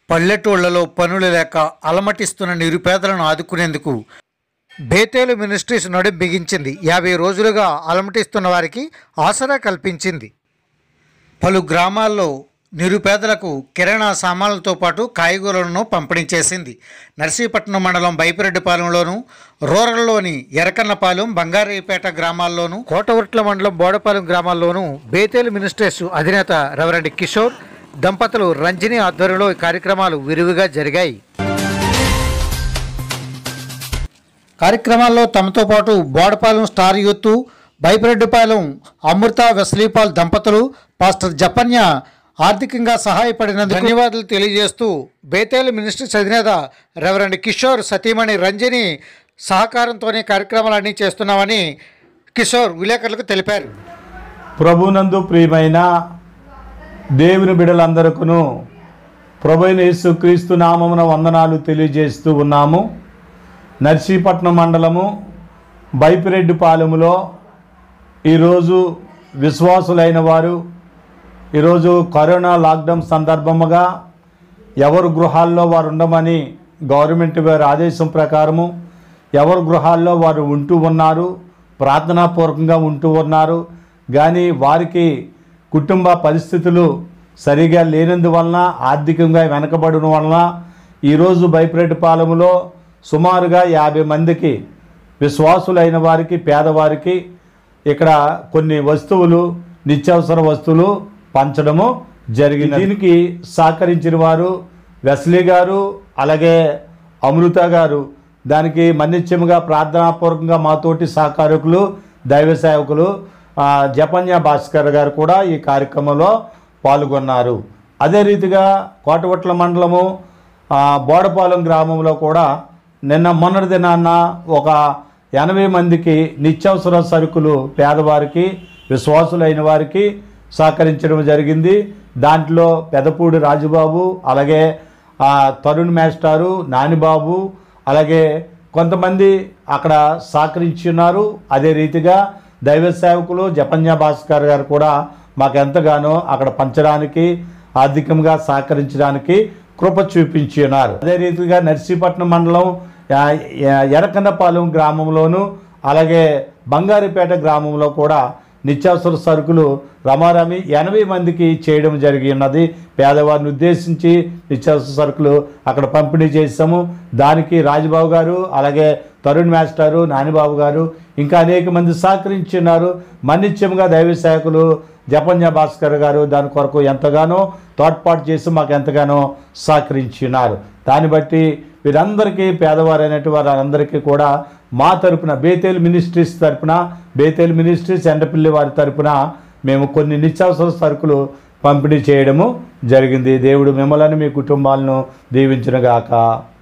పల్లెటూళ్లలో పనులు లేక అలమటిస్తున్న నిరుపేదలను ఆదుకునేందుకు బేతేలు మినిస్ట్రీస్ నడుం బిగించింది యాభై రోజులుగా అలమటిస్తున్న వారికి ఆసరా కల్పించింది పలు గ్రామాల్లో నిరుపేదలకు కిరాణా సామాన్లతో పాటు కాయగూరలను పంపిణీ చేసింది నర్సీపట్నం మండలం బైపిరెడ్డిపాలెంలోను రూరల్లోని ఎరకన్నపాలెం బంగారీపేట గ్రామాల్లోనూ కోటవర్ట్ల మండలం బోడపాలెం గ్రామాల్లోనూ బేతేలు మినిస్ట్రేస్ అధినేత రెవరెండ్ కిషోర్ దంపతులు రంజని ఆధ్వర్యంలో ఈ కార్యక్రమాలు విరివిగా జరిగాయి కార్యక్రమాల్లో తమతో పాటు బోడపాలెం స్టార్ యూత్ బైపిరెడ్డిపాలెం అమృత వెస్లీపాల్ దంపతులు పాస్టర్ జపన్య ఆర్థికంగా సహాయపడినందుకు ధన్యవాదాలు తెలియజేస్తూ బేతేలు మినిస్ట్రీస్ అధినేత రెవరెండ్ కిషోర్ సతీమణి రంజని సహకారంతోనే కార్యక్రమాలన్నీ చేస్తున్నామని కిషోర్ విలేకరులకు తెలిపారు ప్రభునందు ప్రియమైన దేవుని బిడలందరికను ప్రభుైన యేసుక్రీస్తు నామమున వందనాలు తెలియజేస్తూ ఉన్నాము నర్సీపట్నం మండలము బైపిరెడ్డిపాలెములో ఈరోజు విశ్వాసులైన వారు ఈరోజు కరోనా లాక్డౌన్ సందర్భముగా ఎవరు గృహాల్లో వారు ఉండమని గవర్నమెంట్ వారి ఆదేశం ప్రకారము ఎవరు గృహాల్లో వారు ఉంటూ ఉన్నారు ప్రార్థనాపూర్వకంగా ఉంటూ ఉన్నారు కానీ వారికి కుటుంబ పరిస్థితులు సరిగా లేనందువలన ఆర్థికంగా వెనకబడిన వలన ఈరోజు బైప్రెడ్డిపాలెంలో సుమారుగా యాభై మందికి విశ్వాసులైన వారికి పేదవారికి ఇక్కడ కొన్ని వస్తువులు నిత్యావసర వస్తువులు పంచడము జరిగింది దీనికి సహకరించిన వారు వెస్లీ గారు అలాగే అమృత గారు దానికి మన్నిత్యముగా ప్రార్థనాపూర్వకంగా మాతోటి సహకారకులు దైవ సేవకులు ఆ, జపన్య భాస్కర్ గారు కూడా ఈ కార్యక్రమంలో పాల్గొన్నారు అదే రీతిగా కోటవట్ల మండలము ఆ, బోడపాలెం గ్రామంలో కూడా నిన్న మొన్నటి దినాన్న ఒక ఎనభై మందికి నిత్యావసర సరుకులు పేదవారికి విశ్వాసులైన వారికి సహకరించడం జరిగింది దాంట్లో పెదపూడి రాజుబాబు అలాగే ఆ, తరుణ్ మేస్టారు నానిబాబు అలాగే కొంతమంది అక్కడ సహకరించి ఉన్నారు అదే రీతిగా దైవ సేవకులు జపన్య భాస్కర్ గారు కూడా మాకు ఎంతగానో అక్కడ పంచడానికి ఆర్థికంగా సహకరించడానికి కృప చూపించి ఉన్నారు అదే రీతిగా నర్సీపట్నం మండలం ఆ, ఎ- ఎరకన్నపాలెం గ్రామంలోను అలాగే బంగారిపేట గ్రామంలో కూడా నిత్యావసర సరుకులు రమారమి ఎనభై మందికి చేయడం జరిగి ఉన్నది పేదవారిని ఉద్దేశించి నిత్యావసర సరుకులు అక్కడ పంపిణీ చేసాము దానికి రాజబాబు గారు అలాగే తరుణ్ మాస్టారు నానిబాబు గారు ఇంకా అనేక మంది సహకరించున్నారు మన్నిత్యంగా దైవ సేవకులు జపన్య భాస్కర్ గారు దాని కొరకు ఎంతగానో తోడ్పాటు చేసి మాకు ఎంతగానో సహకరించున్నారు దాన్ని బట్టి వీరందరికీ పేదవారైనటువంటి వారందరికీ కూడా మా తరపున బేతేల్ మినిస్ట్రీస్ తరపున బేతేల్ మినిస్ట్రీస్ ఎండపిల్లి వారి తరపున మేము కొన్ని నిత్యావసర సరుకులు పంపిణీ చేయడము జరిగింది దేవుడు మిమ్మల్ని మీ కుటుంబాలను దీవించునుగాక